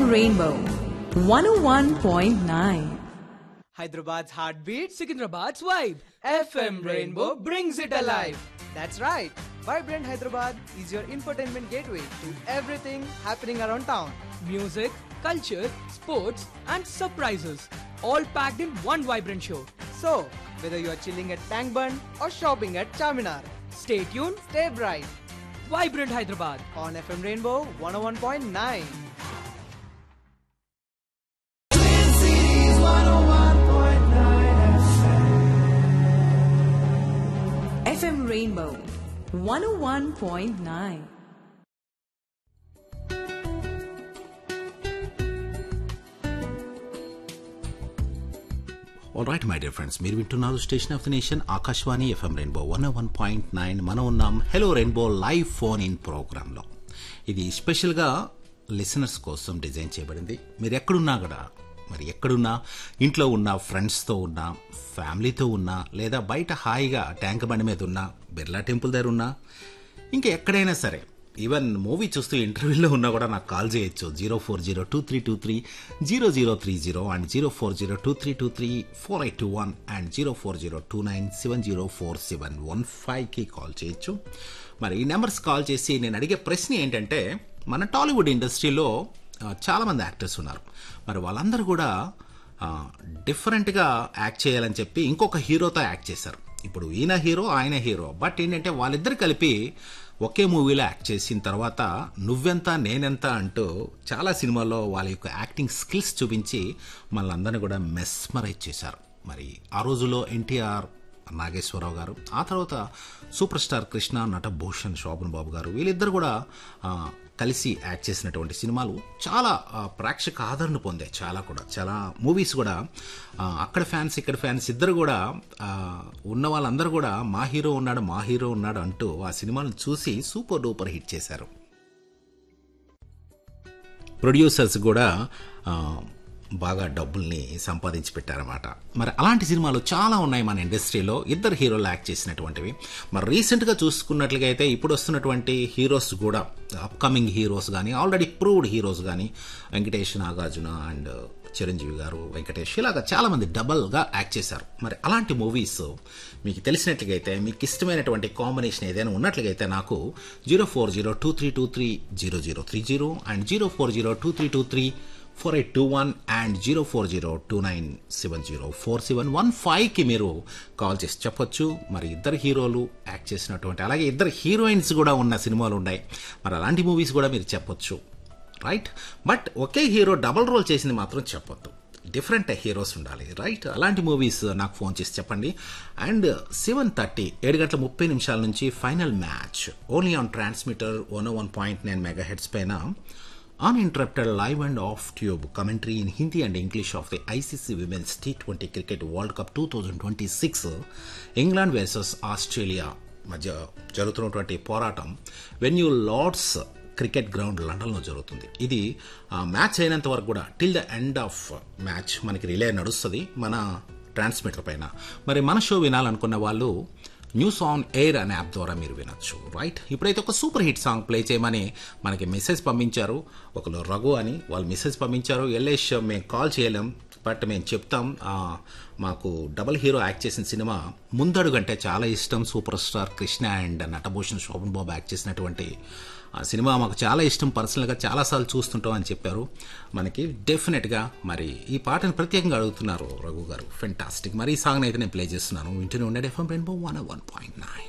Rainbow 101.9. Hyderabad's heartbeat, Secunderabad's vibe. FM Rainbow brings it alive. That's right. Vibrant Hyderabad is your infotainment gateway to everything happening around town. Music, culture, sports, and surprises. All packed in one vibrant show. So, whether you are chilling at Tank Bund or shopping at Charminar, stay tuned, stay bright. Vibrant Hyderabad on FM Rainbow 101.9. FM Rainbow 101.9. All right my dear friends మీరు వింటున్నారు station of the nation Akashvani FM rainbow one one point nine మనం ఉన్నాం hello rainbow live phone in ప్రోగ్రాంలో ఇది స్పెషల్గా listeners కోసం design చేయబడింది మీరు ఎక్కడున్నా కూడా మరి ఎక్కడున్నా ఇంట్లో ఉన్న ఫ్రెండ్స్తో ఉన్నా ఫ్యామిలీతో ఉన్నా లేదా బయట హాయిగా ట్యాంక్ బండి మీద ఉన్నా బిర్లా టెంపుల్ దగ్గర ఉన్నా ఇంకా ఎక్కడైనా సరే ఈవెన్ మూవీ చూస్తూ ఇంటర్వ్యూలో ఉన్నా కూడా నాకు కాల్ చేయొచ్చు zero four zero two three two three zero zero three zero and zero four zero two three two three four eight two one and zero four zero two nine seven zero four seven one ఫైవ్కి call చేయొచ్చు మరి ఈ numbers call చేసి నేను అడిగే ప్రశ్న ఏంటంటే మన టాలీవుడ్ ఇండస్ట్రీలో ఆ, చాలామంది యాక్టర్స్ ఉన్నారు మరి వాళ్ళందరూ కూడా ఆ, డిఫరెంట్గా యాక్ట్ చేయాలని చెప్పి ఇంకొక హీరోతో యాక్ట్ చేశారు ఇప్పుడు ఈయన హీరో ఆయన హీరో బట్ ఏంటంటే వాళ్ళిద్దరు కలిపి ఒకే మూవీలో యాక్ట్ చేసిన తర్వాత నువ్వెంత నేనెంత అంటూ చాలా సినిమాల్లో వాళ్ళ యొక్క యాక్టింగ్ స్కిల్స్ చూపించి మనల్ని కూడా మెస్మరైజ్ చేశారు మరి ఆ రోజుల్లో ఎన్టీఆర్ నాగేశ్వరరావు గారు ఆ తర్వాత సూపర్ స్టార్ కృష్ణ నటభూషణ్ శోభన్ బాబు గారు వీళ్ళిద్దరు కూడా ఆ, కలిసి యాక్ట్ చేసినటువంటి సినిమాలు చాలా ఆ, ప్రేక్షక ఆదరణ పొందాయి చాలా కూడా చాలా మూవీస్ కూడా ఆ, అక్కడ ఫ్యాన్స్ ఇక్కడ ఫ్యాన్స్ ఇద్దరు కూడా ఆ, ఉన్న వాళ్ళందరూ కూడా మా హీరో ఉన్నాడు మా హీరో ఉన్నాడు అంటూ ఆ సినిమాలను చూసి సూపర్ డూపర్ హిట్ చేశారు ప్రొడ్యూసర్స్ కూడా ఆ, బాగా డబ్బుల్ని సంపాదించి పెట్టారన్నమాట మరి అలాంటి సినిమాలు చాలా ఉన్నాయి మన ఇండస్ట్రీలో ఇద్దరు హీరోలు యాక్ట్ చేసినటువంటివి మరి రీసెంట్గా చూసుకున్నట్లుగా అయితే ఇప్పుడు వస్తున్నటువంటి హీరోస్ కూడా అప్కమింగ్ హీరోస్ కానీ ఆల్రెడీ ప్రూవ్డ్ హీరోస్ కానీ వెంకటేష్ నాగార్జున అండ్ చిరంజీవి గారు వెంకటేష్ ఇలాగా చాలా మంది డబల్గా యాక్ట్ చేశారు మరి అలాంటి మూవీస్ మీకు తెలిసినట్లుగైతే మీకు ఇష్టమైనటువంటి కాంబినేషన్ ఏదైనా ఉన్నట్లుగైతే నాకు zero four zero two three two three zero zero three zero and zero four zero two three two three four eight two one and zero four zero two nine seven zero four seven one ఫైవ్కి మీరు call చేసి చెప్పొచ్చు మరి ఇద్దరు హీరోలు act చేసినటువంటి అలాగే ఇద్దరు హీరోయిన్స్ కూడా ఉన్న సినిమాలు ఉన్నాయి మరి అలాంటి మూవీస్ కూడా మీరు చెప్పొచ్చు రైట్ బట్ ఒకే హీరో డబల్ రోల్ చేసింది మాత్రం చెప్పొద్దు డిఫరెంట్ హీరోస్ ఉండాలి రైట్ అలాంటి మూవీస్ నాకు ఫోన్ చేసి చెప్పండి అండ్ సెవెన్ థర్టీ ఏడు గంటల ముప్పై నిమిషాల నుంచి final match only on transmitter one one point nine megahertz పైన uninterrupted live and off tube commentary in Hindi and English of the ICC Women's T20 Cricket World Cup 2026 England versus Australia మధ్య జరుగుతున్నటువంటి పోరాటం venue Lord's cricket ground లండన్లో జరుగుతుంది ఇది ఆ, match అయినంత వరకు కూడా till the end of match మనకి రిలే నడుస్తుంది మన ట్రాన్స్మిటర్ పైన మరి మన షో వినాలనుకున్న వాళ్ళు న్యూస్ ఆన్ ఎయిర్ అనే యాప్ ద్వారా మీరు వినొచ్చు రైట్ ఇప్పుడైతే ఒక సూపర్ హిట్ సాంగ్ ప్లే చేయమని మనకి మెసేజ్ పంపించారు ఒకరు రఘు అని వాళ్ళు మెసేజ్ పంపించారు ఎల్ఎస్ మేము కాల్ చేయలేం బట్ మేము చెప్తాం ఆ, మాకు డబుల్ హీరో యాక్ట్ చేసిన సినిమా ముందడుగు అంటే చాలా ఇష్టం super star Krishna and Natabhushan Sobhan Babu act చేసినటువంటి ఆ సినిమా మాకు చాలా ఇష్టం పర్సనల్గా చాలాసార్లు చూస్తుంటాం అని చెప్పారు మనకి డెఫినెట్గా మరి ఈ పాటను ప్రత్యేకంగా అడుగుతున్నారు రఘు గారు ఫెంటాస్టిక్ మరి ఈ సాంగ్ అయితే నేను ప్లే చేస్తున్నాను వింటూనే ఉండే FM rainbow one one point nine